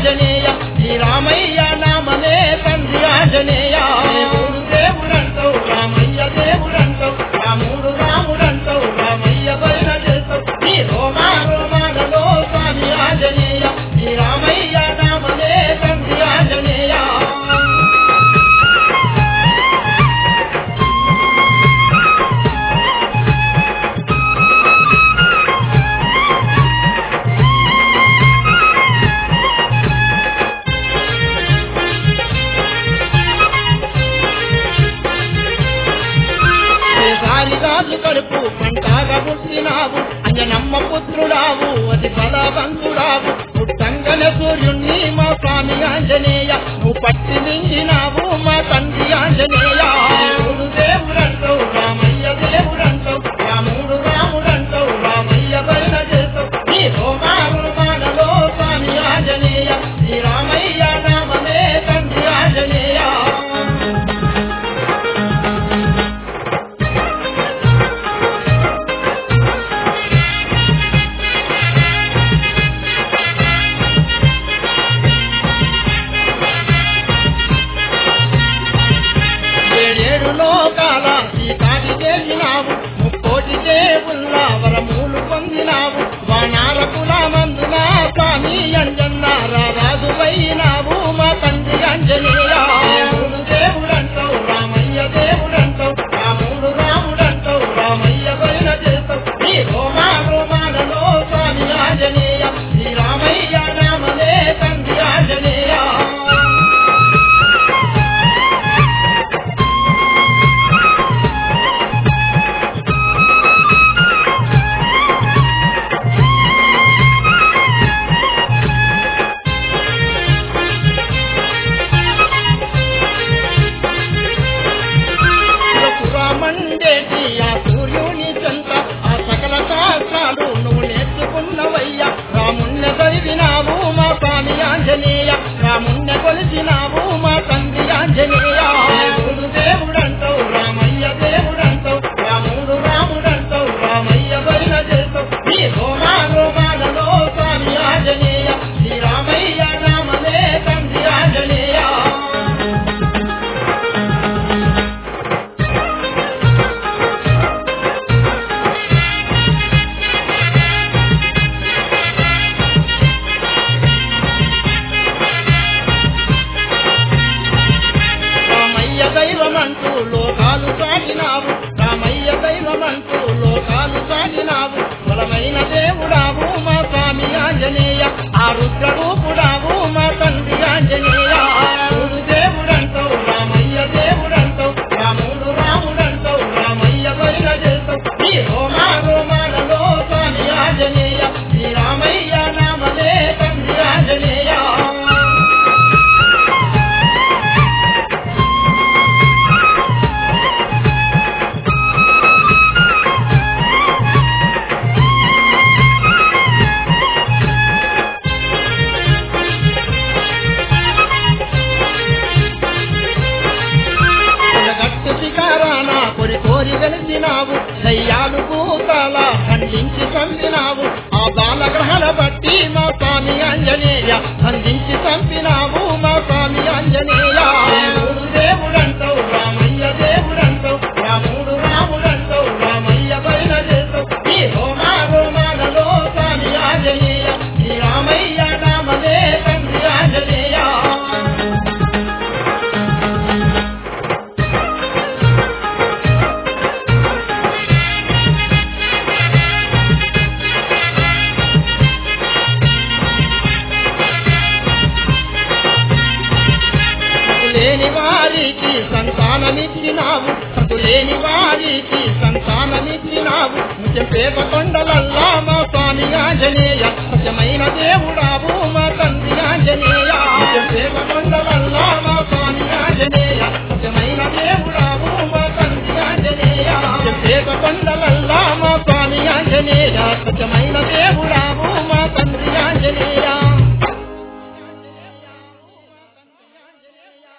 ఆంజనేయ శ్రీరామయ్య నామమే తండ్రి ఆంజనేయ దేవుడు దేవుడంటావు రామయ్య దేవుడంటావు రాముడు రాముడంటావు రామయ్య బయట చేస్తావు నీ రోమా రోమాలలో స్వామి ఆంజనేయ శ్రీరామయ్య నామమే తండ్రి ఆంజనేయ సారిరాజు కడుపు పంటాగా పుట్టినావు అంజనమ్మ పుత్రుడావు అతి బలవంతుడావు పుట్టంగన సూర్యుణ్ణి మా స్వామి ఆంజనేయ నువ్వు పట్టి మింగినావు మా తండ్రి ఆంజనేయ దేవుడు దేవుడంటావు రామయ్య దేవుడంటావు రాముడు రాముడంటావు రామయ్య బయట చేస్తావు నీ రోమా రోమాలలో స్వామి ఆంజనేయ శ్రీరామయ్య నామమే తండ్రి ఆంజనేయ ఏడేడు లోకాల సీతాకి చేసినావు ముక్కోటి దేవుళ్ళ వరములు పొందినావు వానాల కుల మందున స్వామి అంజన్న రారాజు పోయినావు మా తండ్రి అంజనేయ దేవుడు దేవుడంటావు రామయ్య దేవుడంటావు రాముడు రాముడంటావు రామయ్య బయట చేస్తావు నీ రోమా రోమాలలో స్వామి ఆంజనేయ శ్రీరామయ్య నామలే తండ్రి ఆంజనేయ పురామండేటి ఆ సూర్యుని చెంత ఆ సకల శాస్త్రాలు నువ్వు నేర్చుకున్నవయ్యా రాముణ్ణి చదివినావు మా స్వామి ఆంజనేయ రాముణ్ణి కొలిసినావు మా తండ్రి ఆంజనేయ దేవుడు దేవుడంటావు రామయ్య దేవుడంటావు రాముడు రాముడంటావు రామయ్య బయట చేస్తావు నీ రోమా రోమాలలో స్వామి ఆంజనేయ శ్రీరామయ్య నామలే తండ్రి ఆంజనేయ రామయ్య దైవమంటూ లోకాలు సాగినావు రామయ్య దైవమంటూ లోకాలు సాగినావు బలమైన దేవుడావు మా స్వామి ఆంజనేయ ఆ రుద్ర రూపుడావు మా తండ్రి ఆంజనేయ చూడు దేవుడంటావు రామయ్య దేవుడంటావు రాముడు రాముడంటావు రామయ్య బయట చేస్తావు ఈ రోమా రోమాలలో స్వామి ఆంజనేయ శ్రీరామయ్య నామలే తండ్రి ఆంజనేయ గట్టు శిఖరాన కొరి కోరి వెలిసినావు దయ్యాలు కూతాల ఖండించి చంపినావు ఆ బాలగ్రహణ బట్టి మా స్వామి ఆంజనేయ ఖండించి చంపినావు మా స్వామి ఆంజనేయ దేవుడు దేవుడంటావు రామయ్య దేవుడంటావు రాముడు రాముడంటావు రామయ్య బయట చేస్తావు ఈ రోమా రోమాలలో స్వామి ఆంజనేయ శ్రీరామయ్య నామలే తండ్రి ఆంజనేయ లేని వారికి సంతానమిచ్చినావు లేని వారికి సంతానమిచ్చినావు ముఖ్యం పేద కొండలల్లా మా స్వామి ఆంజనేయ సత్యమైన దేవుడావు మా తండ్రి ఆంజనేయ ముఖ్యం పేద కొండలల్లా మా స్వామి ఆంజనేయ సత్యమైన దేవుడావు మా తండ్రి ఆంజనేయ ముఖ్యం పేద కొండలల్లా మా స్వామి ఆంజనేయ సత్యమైన దేవుడావు